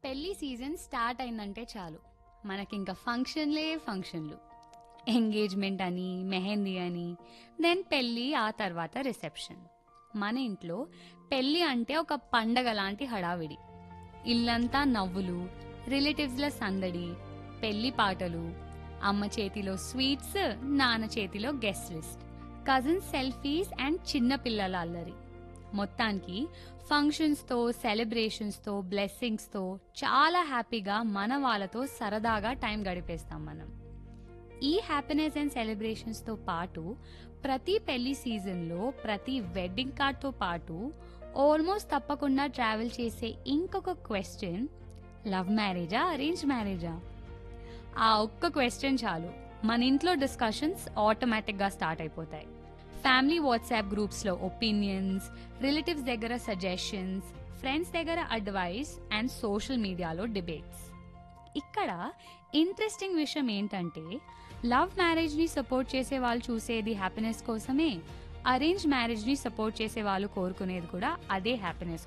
పెళ్లి season start అయిందంటే చాలు మనకింక ఫంక్షన్లే ఫంక్షన్లు ఎంగేజ్మెంట్ అని మెహందీ అని దెన్ పెళ్ళి ఆ తర్వాత రిసెప్షన్ మన ఇంట్లో పెళ్ళి అంటే ఒక పండగ లాంటి హడావిడి ఇల్లంతా నవ్వులు రిలేటివ్స్ల సందడి పెళ్లి పాటలు అమ్మ చేతిలో స్వీట్స్ నాన్న చేతిలో guest list cousins selfies and చిన్న పిల్లల అల్లరి మొత్తానికి ఫంక్షన్స్తో సెలబ్రేషన్స్తో బ్లెస్సింగ్స్తో చాలా హ్యాపీగా మన వాళ్ళతో సరదాగా టైం గడిపేస్తాం మనం ఈ హ్యాపీనెస్ అండ్ సెలబ్రేషన్స్తో పాటు ప్రతి పెళ్లి సీజన్లో ప్రతి వెడ్డింగ్ కార్డ్తో పాటు ఆల్మోస్ట్ తప్పకుండా ట్రావెల్ చేసే ఇంకొక క్వశ్చన్ లవ్ మ్యారేజా అరేంజ్ మ్యారేజా ఆ ఒక్క క్వశ్చన్ చాలు మన ఇంట్లో డిస్కషన్స్ ఆటోమేటిక్గా స్టార్ట్ అయిపోతాయి ఫ్యామిలీ వాట్సాప్ గ్రూప్స్లో ఒపీనియన్స్ రిలేటివ్స్ దగ్గర సజెషన్స్ ఫ్రెండ్స్ దగ్గర అడ్వైస్ అండ్ సోషల్ మీడియాలో డిబేట్స్ ఇక్కడ ఇంట్రెస్టింగ్ విషయం ఏంటంటే లవ్ మ్యారేజ్ని సపోర్ట్ చేసే వాళ్ళు చూసేది హ్యాపీనెస్ కోసమే అరేంజ్ మ్యారేజ్ని సపోర్ట్ చేసే వాళ్ళు కోరుకునేది కూడా అదే హ్యాపీనెస్